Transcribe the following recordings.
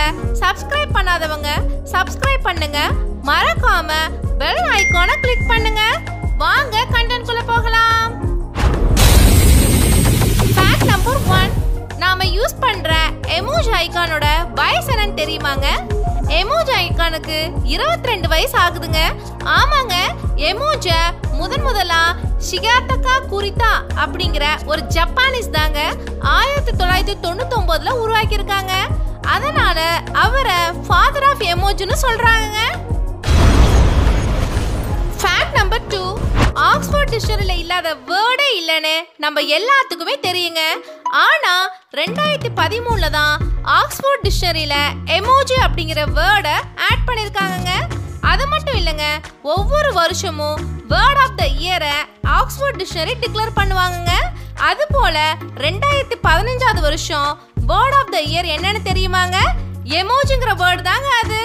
subscribe பண்ணாதவங்க subscribe பண்ணுங்க மறக்காம பெல் ஐகானை கிளிக் பண்ணுங்க வாங்க கண்டென்ட் குள்ள போகலாம் ஃபேக்ட் நம்பர் ஒன் நாம யூஸ் பண்ற எமோஜ் ஐகானோட வயசு என்னன்னு தெரியுமாங்க எமோஜ் ஐகானுக்கு 22 வயசு ஆகுதுங்க ஆமாங்க எமோஜ முதன் முதலா ஷிகாத்தகா குரிதா அப்படிங்கிற ஒரு ஜப்பானீஸ் தாங்க ஆயிரத்தி தொள்ளாயிரத்தி தொண்ணூத்தி ஒன்பதுல உருவாக்கியிருக்காங்க அதனால அவரை ஃபாதர் ஆஃப் எமோஜ்னு சொல்றாங்க ஃபேக்ட் நம்பர் டூ ஆக்ஸ்போர்ட் டிக்ஷனரியில் இல்லாத வேர்டே இல்லைன்னு நம்ம எல்லாத்துக்குமே தெரியுங்க ஆனா ரெண்டாயிரத்தி பதிமூணுல தான் ஆக்ஸ்போர்ட் டிக்ஷனரியில எமோஜி அப்படிங்கிற வேர்டை ஆட் பண்ணியிருக்காங்கங்க அது மட்டும் இல்லைங்க ஒவ்வொரு வருஷமும் வேர்ட் ஆஃப் த இயரை ஆக்ஸ்போர்ட் டிக்ஷனரி டிக்ளேர் பண்ணுவாங்கங்க அது போல ரெண்டாயிரத்தி பதினஞ்சாவது வருஷம் வேர்ட் ஆஃப் த இயர் என்னன்னு தெரியுமாங்க எமோஜிங்கிற வேர்டு தாங்க அது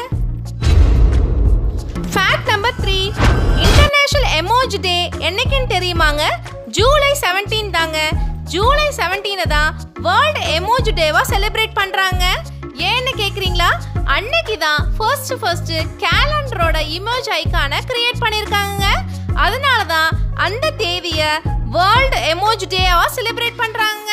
fact number three international emoji day என்னைக்குன்னு தெரியுமாங்க ஜூலை 17 தாங்க ஜூலை 17 தான் வேர்ல்டு எமோஜி டேவா செலிப்ரேட் பண்றாங்க ஏன்னு கேக்குறீங்களா அன்னைக்கு தான் ஃபர்ஸ்ட் ஃபர்ஸ்ட் கேலண்டரோட இமேஜ் ஐக்கானை கிரியேட் பண்ணியிருக்காங்க அதனால தான் அந்த தேதியை வேர்ல்டு எமோஜி டேவா செலிப்ரேட் பண்றாங்க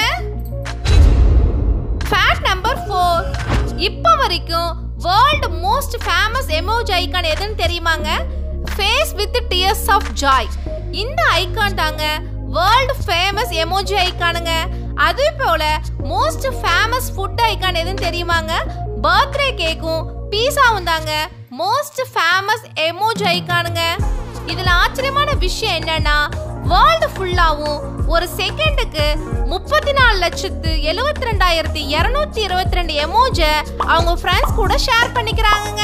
ஃபேக்ட் நம்பர் ஃபோர் இப்போ வரைக்கும் world most famous emoji icon எதுன்னு தெரியுமாங்க face with tears of joy இந்த ஐகான் தாங்க வேர்ல்டு ஃபேமஸ் எமோஜி ஐகானுங்க அதே போல மோஸ்ட் ஃபேமஸ் ஃபுட் ஐகான் எதுன்னு தெரியுமாங்க பர்த்டே கேக்கும் பீஸாவும் தாங்க மோஸ்ட் ஃபேமஸ் எமோஜி ஐகானுங்க இதுல ஆச்சரியமான விஷயம் என்னன்னா வேர்ல்டு ஃபுல்லாவும் ஒரு செகண்டுக்கு முப்பத்தி நாலு லட்சத்து எழுவத்தி ரெண்டாயிரத்தி இரநூத்தி இருபத்தி ரெண்டு எமோஜ அவங்க ஃப்ரெண்ட்ஸ் கூட ஷேர் பண்ணிக்கிறாங்கங்க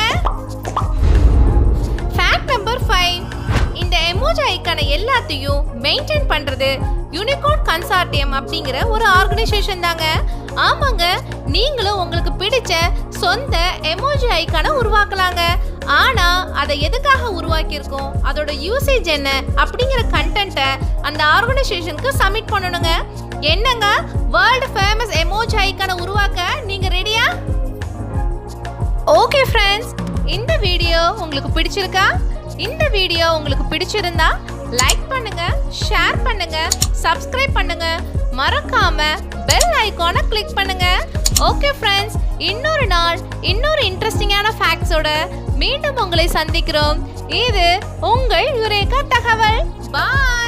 ஃபேக்ட் நம்பர் ஃபைவ் இந்த எமோஜி ஐக்கான எல்லாத்தையும் மெயின்டைன் பண்றது யூனிகோட் கன்சார்டியம் அப்படிங்கிற ஒரு ஆர்கனைசேஷன் தாங்க ஆமாங்க நீங்களும் உங்களுக்கு பிடிச்ச சொந்த எமோஜி ஐக்கான உருவாக்கலாங்க ஆனா அதை எதுக்காக உருவாக்கியிருக்கோம் அதோட யூசேஜ் என்ன அப்படிங்கிற கண்டென்ட்டை அந்த ஆர்கனைசேஷனுக்கு சப்மிட் பண்ணணுங்க என்னங்க வேர்ல்டு ஃபேமஸ் எமோஜி ஐக்கான உருவாக்க நீங்க ரெடியா ஓகே ஃப்ரெண்ட்ஸ் இந்த வீடியோ உங்களுக்கு பிடிச்சிருக்கா இந்த வீடியோ உங்களுக்கு பிடிச்சிருந்தா லைக் பண்ணுங்க ஷேர் பண்ணுங்க சப்ஸ்கிரைப் பண்ணுங்க மறக்காம பெல் ஐகானை கிளிக் பண்ணுங்க ஓகே ஃப்ரெண்ட்ஸ் இன்னொரு நாள் இன்னொரு இன்ட்ரெஸ்டிங்கான ஃபேக்ட்ஸோட மீண்டும் உங்களை சந்திக்கிறோம் இது உங்கள் யுரேகா தகவல் பாய்